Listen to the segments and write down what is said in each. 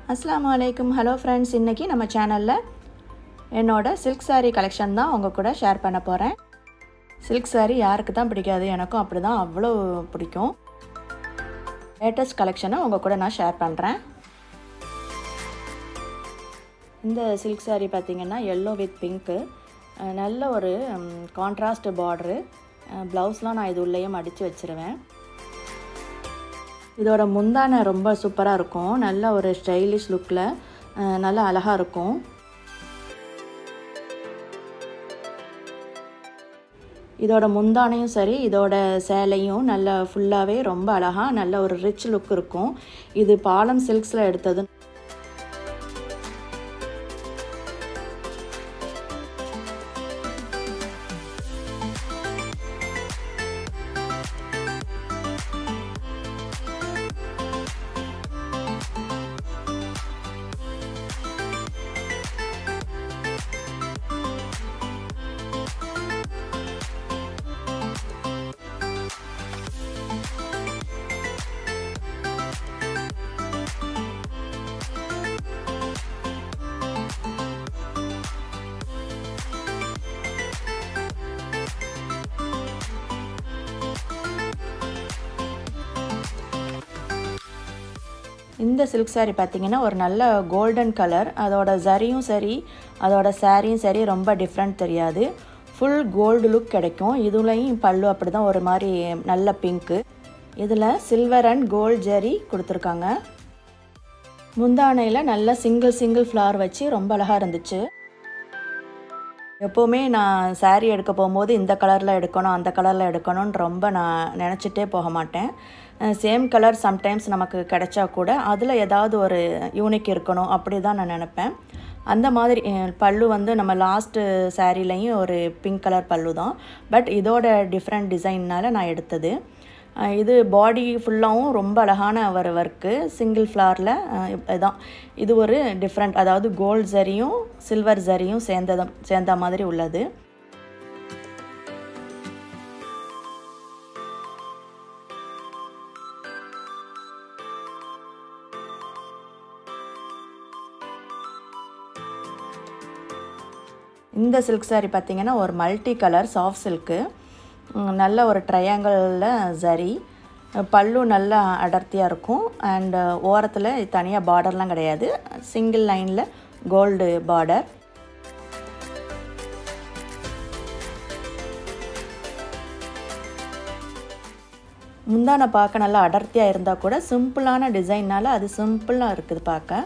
அஸ்ஸலாமு அலைக்கும் hello friends இன்றைக்கி நம்ம சேனலில் என்னோட சில்க் saree கலெக்ஷன் தான் உங்கள் கூட ஷேர் பண்ண போகிறேன் சில்க் saree யாருக்கு தான் பிடிக்காது எனக்கும் அப்படி தான் அவ்வளோ பிடிக்கும் லேட்டஸ்ட் கலெக்ஷனை உங்கள் கூட நான் ஷேர் பண்ணுறேன் இந்த சில்க் saree பார்த்திங்கன்னா எல்லோ வித் பிங்க்கு நல்ல ஒரு கான்ட்ராஸ்ட் பார்ட்ரு ப்ளவுஸ்லாம் நான் இது உள்ளேயே மடித்து வச்சுருவேன் இதோட முந்தானை ரொம்ப சூப்பராக இருக்கும் நல்ல ஒரு ஸ்டைலிஷ் லுக்கில் நல்ல அழகாக இருக்கும் இதோட முந்தானையும் சரி இதோட சேலையும் நல்ல ஃபுல்லாகவே ரொம்ப அழகாக நல்ல ஒரு ரிச் லுக் இருக்கும் இது பாலம் சில்க்ஸில் எடுத்தது இந்த சில்க் saree பார்த்திங்கன்னா ஒரு நல்ல கோல்டன் கலர் அதோட ஜரியும் சரி அதோட சாரியும் சரி ரொம்ப டிஃப்ரெண்ட் தெரியாது ஃபுல் கோல்டு லுக் கிடைக்கும் இதுலேயும் பல்லு அப்படி தான் ஒரு மாதிரி நல்ல பிங்க்கு இதில் சில்வர் அண்ட் கோல்ட் ஜரி கொடுத்துருக்காங்க முந்தானையில் நல்ல சிங்கிள் சிங்கிள் ஃப்ளவர் வச்சு ரொம்ப அழகாக இருந்துச்சு எப்போவுமே நான் சாரீ எடுக்க போகும்போது இந்த கலரில் எடுக்கணும் அந்த கலரில் எடுக்கணும்னு ரொம்ப நான் நினச்சிட்டே போக மாட்டேன் சேம் கலர் சம்டைம்ஸ் நமக்கு கிடைச்சா கூட அதில் ஏதாவது ஒரு யூனிக் இருக்கணும் அப்படி தான் நான் நினப்பேன் அந்த மாதிரி பல்லு வந்து நம்ம லாஸ்ட்டு சாரீலையும் ஒரு பிங்க் கலர் பல்லு தான் பட் இதோட டிஃப்ரெண்ட் டிசைன்னால் நான் எடுத்தது இது பாடி ஃபுல்லாகவும் ரொம்ப அழகான ஒரு ஒர்க்கு சிங்கிள் ஃப்ளாரில் இதான் இது ஒரு டிஃப்ரெண்ட் அதாவது கோல்ட் ஜரியும் சில்வர் ஜரியும் சேர்ந்தது சேர்ந்த மாதிரி உள்ளது இந்த சில்க் சாரீ பார்த்திங்கன்னா ஒரு மல்டி கலர் சாஃப்ட் சில்க்கு நல்ல ஒரு ட்ரையாங்கிளில் சரி பல்லு நல்லா அடர்த்தியாக இருக்கும் அண்டு ஓரத்தில் தனியாக பார்டர்லாம் கிடையாது சிங்கிள் லைனில் கோல்டு பார்டர் முந்தானை பார்க்க நல்லா அடர்த்தியாக இருந்தால் கூட சிம்பிளான டிசைன்னால் அது சிம்பிளாக இருக்குது பார்க்க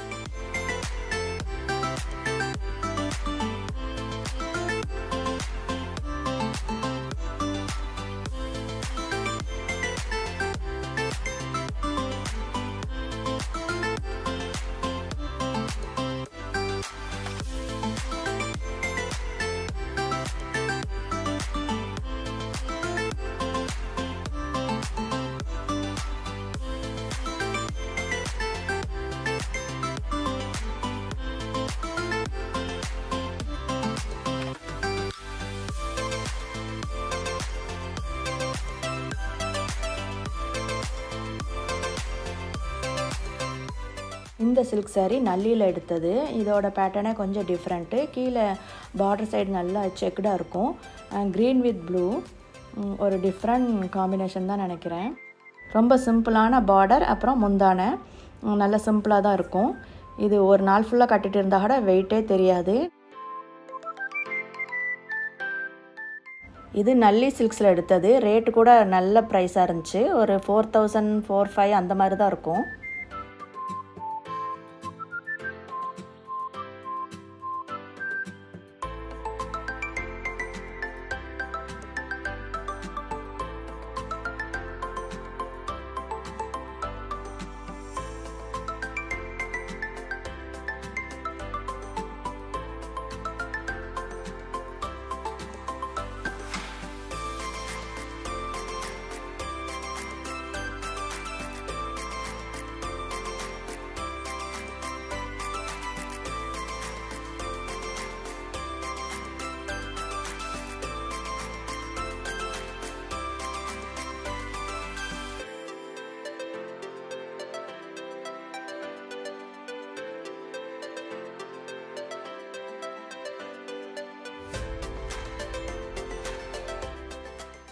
இந்த சில்க் சாரீ நல்லியில் எடுத்தது இதோட பேட்டர்னே கொஞ்சம் டிஃப்ரெண்ட்டு கீழே பார்டர் சைடு நல்லா செக்குடாக இருக்கும் க்ரீன் வித் ப்ளூ ஒரு டிஃப்ரெண்ட் காம்பினேஷன் தான் நினைக்கிறேன் ரொம்ப சிம்பிளான பார்டர் அப்புறம் முந்தானை நல்ல சிம்பிளாக தான் இருக்கும் இது ஒரு நாள் ஃபுல்லாக கட்டிட்டு இருந்தால் கூட வெயிட்டே தெரியாது இது நல்லி சில்க்ஸில் எடுத்தது ரேட்டு கூட நல்ல ப்ரைஸாக இருந்துச்சு ஒரு ஃபோர் தௌசண்ட் ஃபோர் ஃபைவ் அந்த மாதிரி தான் இருக்கும்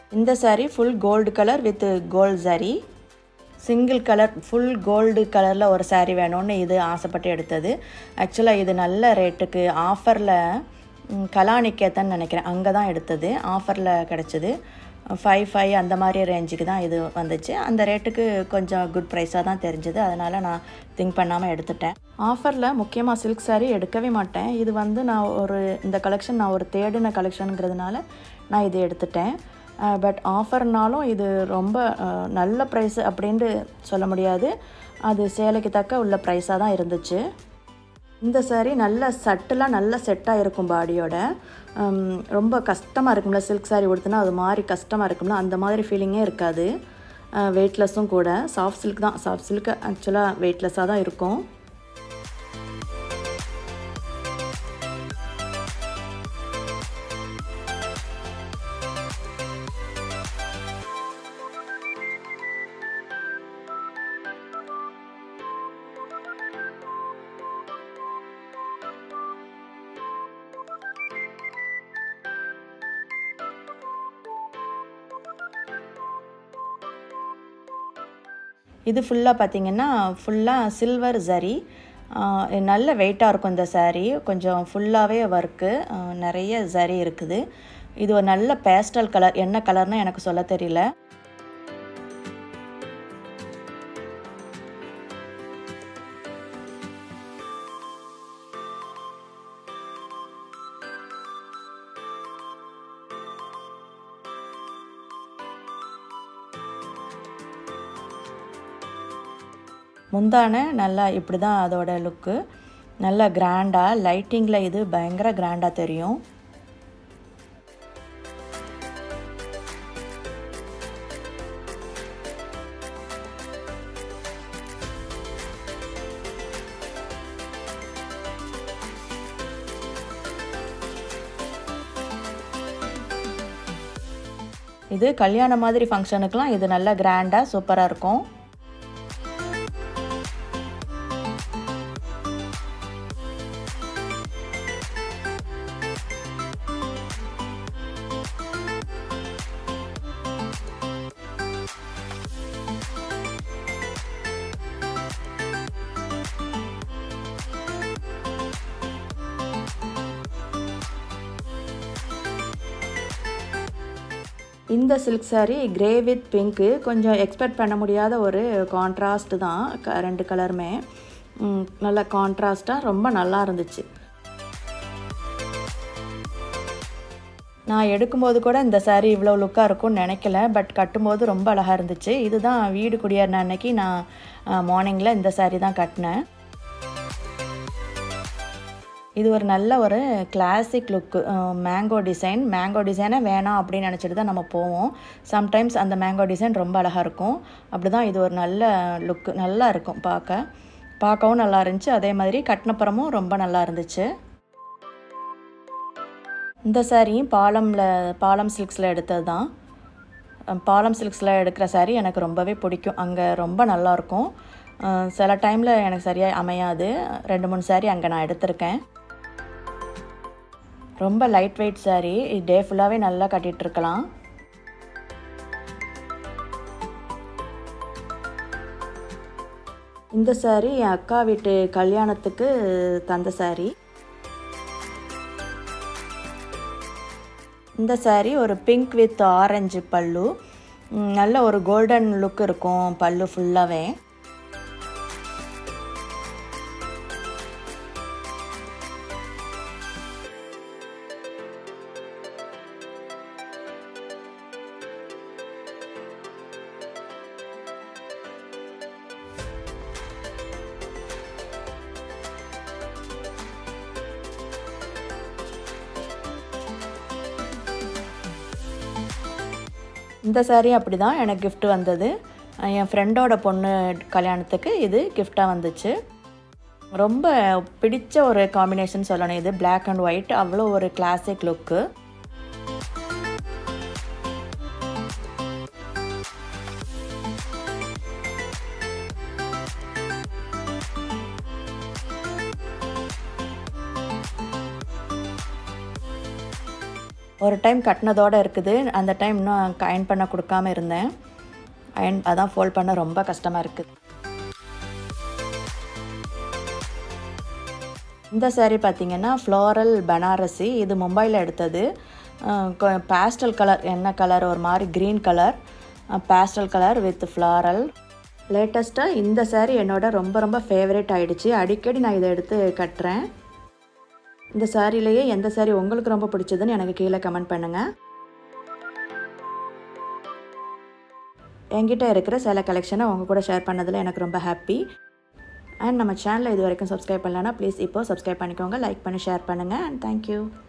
இந்த saree full gold colour with gold saree single colour full gold கலரில் ஒரு saree வேணும்னு இது ஆசைப்பட்டு எடுத்தது ஆக்சுவலாக இது நல்ல ரேட்டுக்கு ஆஃபரில் கலாநிக்கேத்தன்னு நினைக்கிறேன் அங்கே தான் எடுத்தது ஆஃபரில் கிடச்சிது ஃபைவ் ஃபைவ் அந்த மாதிரி ரேஞ்சுக்கு தான் இது வந்துச்சு அந்த ரேட்டுக்கு கொஞ்சம் குட் ப்ரைஸாக தான் தெரிஞ்சுது அதனால் நான் திங்க் பண்ணாமல் எடுத்துட்டேன் ஆஃபரில் முக்கியமாக சில்க் saree எடுக்கவே மாட்டேன் இது வந்து நான் ஒரு இந்த கலெக்ஷன் நான் ஒரு தேடின கலெக்ஷனுங்கிறதுனால நான் இது எடுத்துட்டேன் பட் ஆஃபர்னாலும் இது ரொம்ப அஹ், நல்ல ப்ரைஸ் அப்படின்ட்டு சொல்ல முடியாது அது சேலைக்கு தக்க உள்ள ப்ரைஸாக தான் இருந்துச்சு இந்த saree நல்ல சட்டெலாம் நல்ல செட்டாக இருக்கும் பாடியோட ஹம், ரொம்ப கஷ்டமாக இருக்கும்ல சில்க் saree உடுத்துனா அது மாதிரி கஷ்டமாக இருக்கும்ல அந்த மாதிரி ஃபீலிங்கே இருக்காது வெயிட்லெஸ்ஸும் கூட சாஃப்ட் சில்க் தான் சாஃப்ட் சில்க் ஆக்சுவலாக வெயிட்லெஸ்ஸாக தான் இருக்கும் இது ஃபுல்லாக பார்த்தீங்கன்னா ஃபுல்லாக சில்வர் சரி நல்ல வெயிட்டாக இருக்கும் இந்த saree கொஞ்சம் ஃபுல்லாகவே ஒர்க்கு நிறைய சரி இருக்குது இது ஒரு நல்ல பேஸ்டல் கலர் என்ன கலர்னு எனக்கு சொல்ல தெரியல முந்தான நல்லா இப்படி தான் அதோட லுக்கு நல்லா கிராண்டாக லைட்டிங்கில் இது பயங்கர கிராண்டாக தெரியும் இது கல்யாண மாதிரி ஃபங்க்ஷனுக்குலாம் இது நல்லா கிராண்டாக சூப்பராக இருக்கும் இந்த silk saree grey with pink கொஞ்சம் எக்ஸ்பெக்ட் பண்ண முடியாத ஒரு கான்ட்ராஸ்ட் தான் க ரெண்டு கலருமே ம், நல்ல கான்ட்ராஸ்ட்டாக ரொம்ப நல்லா இருந்துச்சு நான் எடுக்கும்போது கூட இந்த saree இவ்வளோ லுக்காக இருக்கும்னு நினைக்கல பட் கட்டும்போது ரொம்ப அழகாக இருந்துச்சு இதுதான் வீடு குடியேறின அன்னைக்கு நான் மார்னிங்கில் இந்த saree தான் கட்டினேன் இது ஒரு நல்ல ஒரு classic look mango design mango டிசைனே வேணாம் அப்படின்னு நினச்சிட்டு தான் நம்ம போவோம் சம்டைம்ஸ் அந்த மேங்கோ டிசைன் ரொம்ப அழகாக இருக்கும் அப்படி தான் இது ஒரு நல்ல லுக்கு நல்லா இருக்கும் பார்க்க பார்க்கவும் நல்லா இருந்துச்சு அதே மாதிரி கட்டினப்புறமும் ரொம்ப நல்லா இருந்துச்சு இந்த சாரியும் பாலமில் பாலம் சில்க்ஸில் எடுத்தது தான் அஹ் பாலம் சில்க்ஸில் எடுக்கிற saree எனக்கு ரொம்பவே பிடிக்கும் அங்கே ரொம்ப நல்லாயிருக்கும் சில டைமில் எனக்கு சரியாக அமையாது ரெண்டு மூணு saree அங்கே நான் எடுத்திருக்கேன் ரொம்ப லைட் வெயிட் saree டே ஃபுல்லாகவே நல்லா கட்டிகிட்டு இருக்கலாம் இந்த saree என் அக்கா வீட்டு கல்யாணத்துக்கு தந்த saree இந்த saree ஒரு பிங்க் வித் ஆரஞ்சு பல்லு ம், நல்ல ஒரு கோல்டன் லுக் இருக்கும் பல்லு ஃபுல்லாகவே இந்த saree அப்படி தான் எனக்கு gift வந்தது அஹ் என் ஃப்ரெண்டோட பொண்ணு கல்யாணத்துக்கு இது கிஃப்டாக வந்துச்சு ரொம்ப பிடிச்ச ஒரு காம்பினேஷன் சொல்லணும் இது Black அண்ட் ஒயிட் அவ்வளோ ஒரு கிளாசிக் லுக்கு ஒரு டைம் கட்டினதோடு இருக்குது அந்த டைம் இன்னும் அயன் பண்ண கொடுக்காம இருந்தேன் அயன் அதான் ஃபோல்ட் பண்ண ரொம்ப கஷ்டமாக இருக்குது இந்த saree பார்த்தீங்கன்னா ஃப்ளோரல் பனாரசி இது மும்பையில் எடுத்தது பேஸ்டல் கலர் என்ன கலர் ஒரு மாதிரி green colour pastel colour with floral லேட்டஸ்ட்டாக இந்த saree என்னோட ரொம்ப ரொம்ப ஃபேவரட் ஆயிடுச்சு அடிக்கடி நான் இதை எடுத்து கட்டுறேன் இந்த சாரிலேயே எந்த saree உங்களுக்கு ரொம்ப பிடிச்சதுன்னு எனக்கு கீழே கமெண்ட் பண்ணுங்கள் என்கிட்ட இருக்கிற சில கலெக்ஷனை உங்கள் கூட ஷேர் பண்ணதில் எனக்கு ரொம்ப ஹாப்பி அண்ட் நம்ம சேனலை இது வரைக்கும் சப்ஸ்கிரைப் பண்ணலன்னா ப்ளீஸ் இப்போ சப்ஸ்கிரைப் பண்ணிக்கோங்க லைக் பண்ணி ஷேர் பண்ணுங்கள் அண்ட் தேங்க்யூ